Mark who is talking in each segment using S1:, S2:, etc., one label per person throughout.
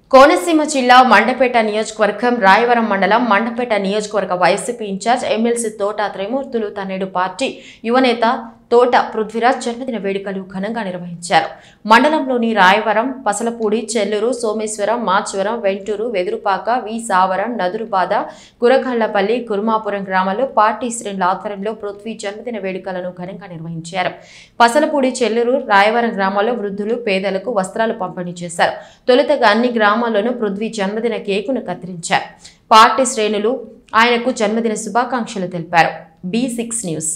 S1: కోనసీమ జిల్లా మండపేట నియోజకవర్గం రాయవరం మండలం మండపేట నియోజకవర్గ వైసీపీ ఇన్ఛార్జ్ ఎమ్మెల్సీ తోట త్రిమూర్తులు తన్నేడు పార్టీ యువనేత తోట పృథ్వీరాజ్ జన్మదిన వేడుకలు ఘనంగా నిర్వహించారు మండలంలోని రాయవరం పసలపూడి చెల్లూరు సోమేశ్వరం మాచవరం వెంటూరు వెదురుపాక వి సావరం నదురుబాద గురకళ్లపల్లి కురుమాపురం గ్రామాల్లో పార్టీ శ్రేణుల ఆధ్వర్యంలో పృథ్వీ జన్మదిన వేడుకలను ఘనంగా నిర్వహించారు పసలపూడి చెల్లూరు రాయవరం గ్రామాల్లో వృద్ధులు పేదలకు వస్త్రాలు పంపిణీ చేశారు తొలుతగా అన్ని గ్రామాల్లోనూ పృథ్వీ జన్మదిన కేకును కత్తిరించారు పార్టీ శ్రేణులు ఆయనకు జన్మదిన శుభాకాంక్షలు తెలిపారు బి సిక్స్ న్యూస్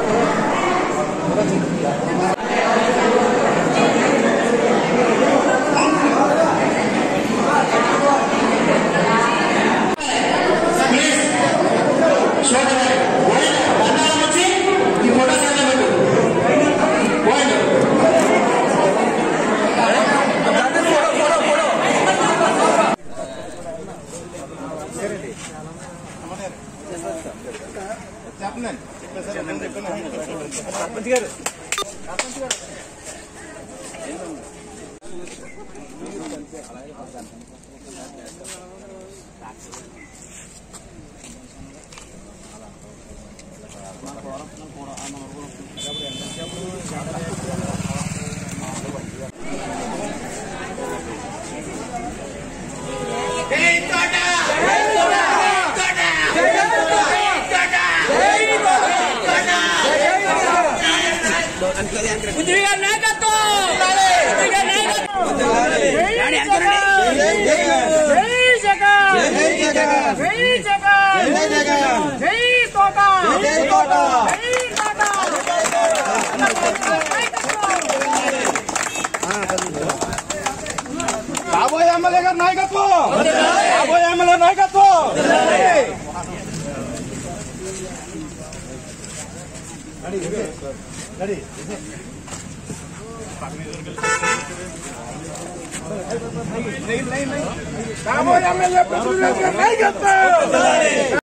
S2: పృథ్వీ గారి నాయకత్వం పృథ్వీ గారి నాయకత్వం జై జగన్ జై జగన్ జై జగన్ జై తోట జై తోట జై
S3: రాబోయే ఎమ్మెల్యే గారి నాయకత్వం రాబోయే ఎమ్మెల్యే నాయకత్వం రాబోయే ఎమ్మెల్యే నాయకత్వం